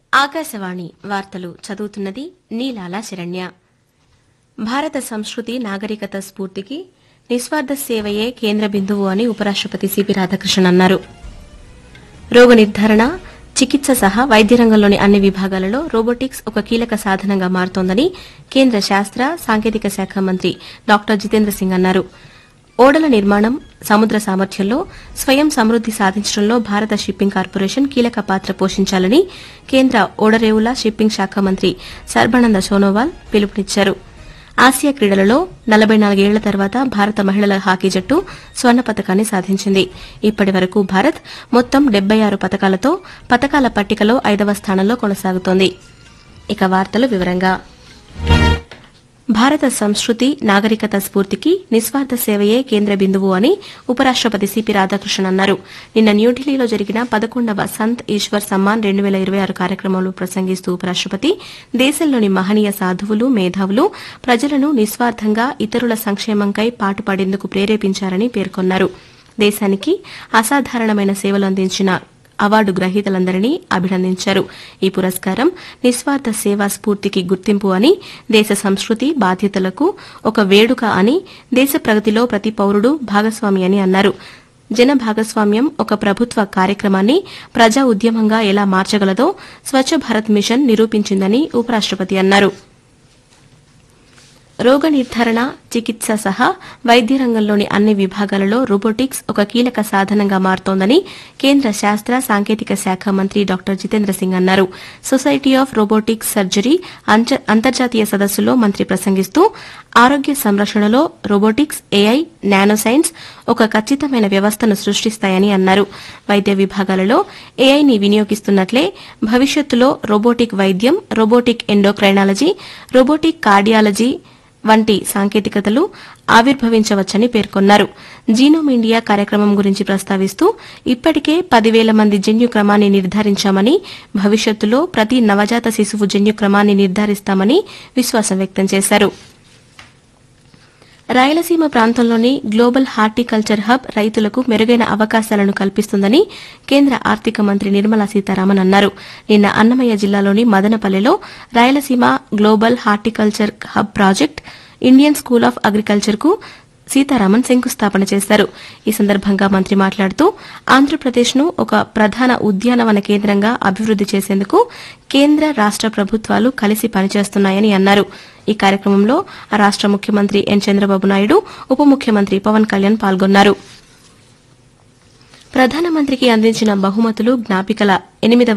ఆకాశవాణి వార్తలు చదువుతున్నది నీలాల శరణ్య భారత సంస్కృతి నాగరికత స్ఫూర్తికి నిస్వార్థ సేవయే కేంద్ర బిందువు అని ఉపరాష్టపతి సిపి రాధాకృష్ణన్ అన్నారు రోగ నిర్ధారణ చికిత్స సహా వైద్య రంగంలోని అన్ని విభాగాలలో రోబోటిక్స్ ఒక కీలక సాధనంగా మారుతోందని కేంద్ర శాస్త్ర సాంకేతిక శాఖ మంత్రి డాక్టర్ జితేంద్ర సింగ్ అన్నారు ఓడల నిర్మాణం సముద్ర సామర్థ్యంలో స్వయం సమృద్ది సాధించడంలో భారత షిప్పింగ్ కార్పొరేషన్ కీలక పాత్ర పోషించాలని కేంద్ర ఓడరేవుల షిప్పింగ్ శాఖ మంత్రి సర్బానంద సోనోవాల్ పిలుపునిచ్చారు ఆసియా క్రీడలలో నలభై నాలుగేళ్ల తర్వాత భారత మహిళల హాకీ జట్టు స్వర్ణ పతకాన్ని సాధించింది ఇప్పటి వరకు భారత్ మొత్తం డెబ్బై ఆరు పతకాలతో పతకాల పట్టికలో ఐదవ స్థానంలో కొనసాగుతోంది ఇక వార్తలు వివరంగా భారత సంస్కృతి నాగరికత స్ఫూర్తికి నిస్వార్థ సేవయే కేంద్ర బిందువు అని ఉపరాష్టపతి సిపి రాధాకృష్ణన్ అన్నారు నిన్న న్యూఢిల్లీలో జరిగిన పదకొండవ సంత్ ఈశ్వర్ సమ్మాన్ రెండు వేల ఇరవై ఆరు కార్యక్రమంలో ప్రసంగిస్తూ ఉపరాష్టపతి దేశంలోని మహనీయ సాధువులు మేధావులు ప్రజలను నిస్వార్థంగా ఇతరుల సంక్షేమంకై పాటుపడేందుకు ప్రేరేపించారని పేర్కొన్నారు దేశానికి అసాధారణమైన సేవలు అందించిన అవార్డు గ్రహీతలందరినీ అభినందించారు ఈ పురస్కారం నిస్వార్థ సేవా స్ఫూర్తికి గుర్తింపు అని దేశ సంస్కృతి బాధ్యతలకు ఒక వేడుక అని దేశ ప్రగతిలో ప్రతి పౌరుడు భాగస్వామి అని అన్నారు జన భాగస్వామ్యం ఒక ప్రభుత్వ కార్యక్రమాన్ని ప్రజా ఉద్యమంగా ఎలా మార్చగలదో స్వచ్ఛ భారత్ మిషన్ నిరూపించిందని ఉపరాష్టపతి అన్నారు రోగ నిర్ధారణ చికిత్స సహా వైద్య రంగంలోని అన్ని విభాగాలలో రోబోటిక్స్ ఒక కీలక సాధనంగా మారుతోందని కేంద్ర శాస్త్ర సాంకేతిక శాఖ మంత్రి డాక్టర్ జితేంద్ర సింగ్ అన్నారు సొసైటీ ఆఫ్ రోబోటిక్స్ సర్జరీ అంచ- అంతర్జాతీయ సదస్సులో మంత్రి ప్రసంగిస్తూ ఆరోగ్య సంరక్షణలో రోబోటిక్స్ ఏఐ నానో సైన్స్ ఒక ఖచ్చితమైన వ్యవస్థను సృష్టిస్తాయని అన్నారు వైద్య విభాగాలలో ఏఐని వినియోగిస్తున్నట్లే భవిష్యత్తులో రోబోటిక్ వైద్యం రోబోటిక్ ఎండోక్రైనాలజీ రోబోటిక్ కార్డియాలజీ వంటి సాంకేతికతలు ఆవిర్భవించవచ్చని పేర్కొన్నారు జీనోమ్ ఇండియా కార్యక్రమం గురించి ప్రస్తావిస్తూ ఇప్పటికే పదివేల మంది జన్యు క్రమాన్ని నిర్ధారించామని భవిష్యత్తులో ప్రతి నవజాత శిశువు జన్యు క్రమాన్ని నిర్ధారిస్తామని విశ్వాసం వ్యక్తం చేశారు రాయలసీమ ప్రాంతంలోని గ్లోబల్ హార్టికల్చర్ హబ్ రైతులకు మెరుగైన అవకాశాలను కల్పిస్తుందని కేంద్ర ఆర్థిక మంత్రి నిర్మలా సీతారామన్ అన్నారు నిన్న అన్నమయ్య జిల్లాలోని మదనపల్లెలో Rayalaseema global horticulture hub project Indian school of agriculture కు సీతారామన్ శంకుస్థాపన చేశారు ఈ సందర్భంగా మంత్రి మాట్లాడుతూ ఆంధ్రప్రదేశ్ను ఒక ప్రధాన ఉద్యానవన కేంద్రంగా అభివృద్ది చేసేందుకు కేంద్ర రాష్ట ప్రభుత్వాలు కలిసి పనిచేస్తున్నాయని అన్నారు ఈ కార్యక్రమంలో ఆ రాష్ట ముఖ్యమంత్రి ఎన్ చంద్రబాబు నాయుడు ఉప ముఖ్యమంత్రి పవన్ కళ్యాణ్ పాల్గొన్నారు ప్రధానమంత్రికి అందించిన బహుమతులు జ్ఞాపికల ఎనిమిదవ